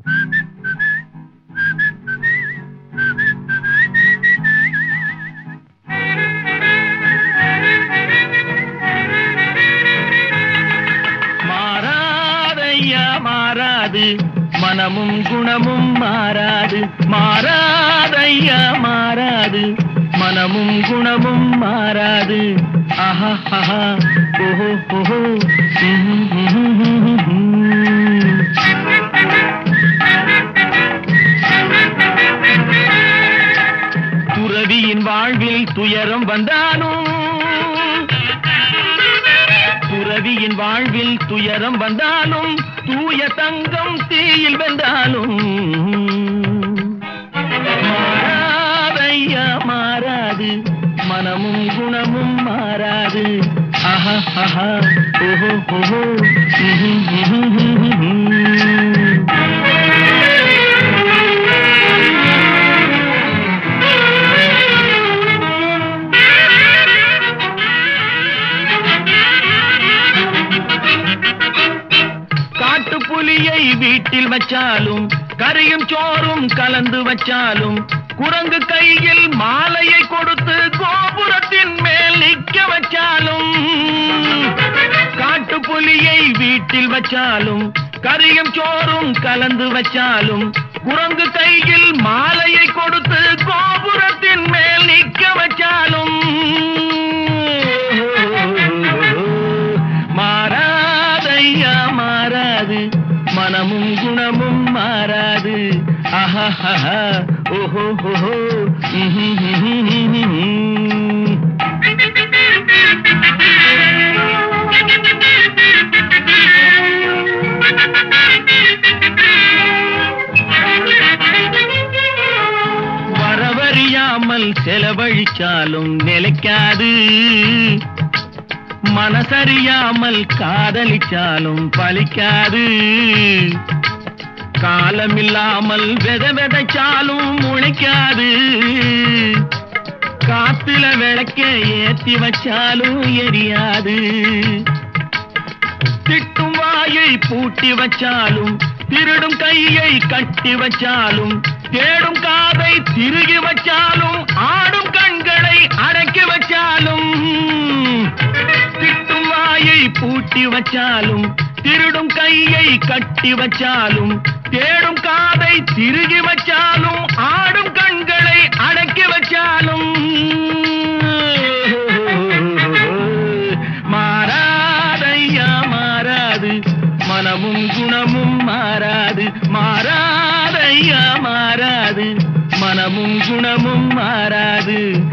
மாறாதையா மாறாது மனமும் குணமும் மாறாது மாறாதையா மாறாது மனமும் குணமும் மாறாது ஆஹா ஆஹா ஓஹோ ஓஹோ ம்ஹும், ம்ஹும், ம்ஹும், ம்ஹும். துறவியின் வாழ்வில் துயரம் வந்தாலும் துறவியின் வாழ்வில் துயரம் வந்தாலும் தூய தங்கம் தீயில் வென்றாலும் மாறாதையா மாறாது மனமும் குணமும் மாறாது ஆஹா ஆஹா ஓஹோ ஓஹோ ம்ஹும், ம்ஹும், ம்ஹும், ம்ஹும். காட்டு புலியை வீட்டில் வச்சாலும் கறியும் சோறும் கலந்து வச்சாலும் குரங்கு கையில் மாலையை கொடுத்து கோபுரத்தின் மேல் நிக்க வச்சாலும் காட்டு புலியை வீட்டில் வச்சாலும் கறியும் சோறும் கலந்து வச்சாலும் குரங்கு கையில் மாலையை கொடுத்து கோபுரத்தின் மேல் நிக்க வச்சாலும் மாறாதையா மாறாது மனமும் குணமும் மாறாது ஆஹா ஓஹோ ஓஹோ ம்ஹும், ம்ஹும், ம்ஹும், ம்ஹும். வரவறியாமல் செலவழிச்சாலும் நிலைக்காது மனசறியாமல் காதலிச்சாலும் பலிக்காது காலமில்லாமல் வித விதைச்சாலும் முளைக்காது காத்துல விளக்க ஏத்தி வச்சாலும் எரியாது திட்டும் வாயை பூட்டி வச்சாலும் திருடும் கையை கட்டி வச்சாலும் தேடும் காதை திருகி வச்சாலும் ஆடும் கண்களை அடக்கி வச்சாலும் திட்டும் வாயை பூட்டி வச்சாலும் திருடும் கையை கட்டி வச்சாலும் தேடும் காதை திருகி வச்சாலும் ஆடும் கண்களை அடக்கி வச்சாலும் மாறாதையா மாறாது மனமும் குணமும் மாறாது மாறாதையா மாறாது மனமும் குணமும் மாறாது